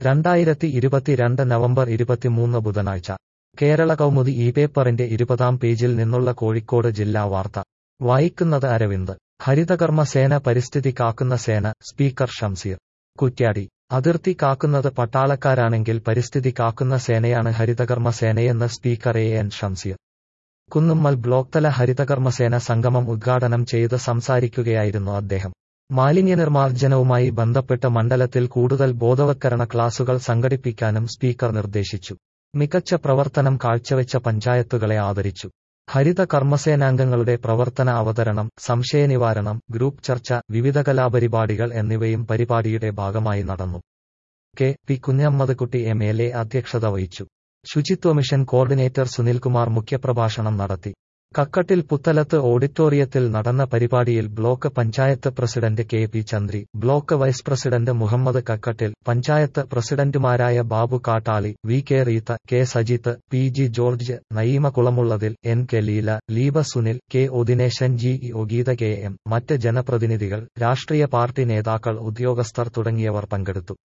രണ്ടായിരത്തി ഇരുപത്തിരണ്ട് നവംബർ ഇരുപത്തിമൂന്ന് ബുധനാഴ്ച കേരള കൗമുദി ഈ പേപ്പറിന്റെ ഇരുപതാം പേജിൽ നിന്നുള്ള കോഴിക്കോട് ജില്ലാ വാർത്ത വായിക്കുന്നത് അരവിന്ദ് ഹരിതകർമ്മ സേന പരിസ്ഥിതി കാക്കുന്ന സേന സ്പീക്കർ ഷംസീർ കുറ്റ്യാടി അതിർത്തി കാക്കുന്നത് പട്ടാളക്കാരാണെങ്കിൽ പരിസ്ഥിതി കാക്കുന്ന സേനയാണ് ഹരിതകർമ്മ സേനയെന്ന് speaker A N Shamseer Kunnummal block തല ഹരിതകർമ്മസേന സംഗമം ഉദ്ഘാടനം ചെയ്ത് സംസാരിക്കുകയായിരുന്നു അദ്ദേഹം മാലിന്യനിർമ്മാർജ്ജനവുമായി ബന്ധപ്പെട്ട് മണ്ഡലത്തിൽ കൂടുതൽ ബോധവത്കരണ ക്ലാസുകൾ സംഘടിപ്പിക്കാനും സ്പീക്കർ നിർദ്ദേശിച്ചു മികച്ച പ്രവർത്തനം കാഴ്ചവെച്ച പഞ്ചായത്തുകളെ ആദരിച്ചു ഹരിത കർമ്മസേനാംഗങ്ങളുടെ പ്രവർത്തന അവതരണം സംശയനിവാരണം ഗ്രൂപ്പ് ചർച്ച വിവിധ കലാപരിപാടികൾ എന്നിവയും പരിപാടിയുടെ ഭാഗമായി നടന്നു K P Kunhammedkutty M L A അധ്യക്ഷത വഹിച്ചു ശുചിത്വ മിഷൻ കോർഡിനേറ്റർ സുനിൽകുമാർ മുഖ്യപ്രഭാഷണം നടത്തി കക്കട്ടിൽ പുത്തലത്ത് ഓഡിറ്റോറിയത്തിൽ നടന്ന പരിപാടിയിൽ block panchayat president K P Chandri block vice president Muhammad Kakkattil panchayat പ്രസിഡന്റുമാരായ Babu Kattali V K Reetha K Sajith P G George Nayeema Kulamullathil N K Leela Leeba Sunil K Odineshan G Yogeetha K M മറ്റ് ജനപ്രതിനിധികൾ രാഷ്ട്രീയ പാർട്ടി നേതാക്കൾ ഉദ്യോഗസ്ഥർ തുടങ്ങിയവർ പങ്കെടുത്തു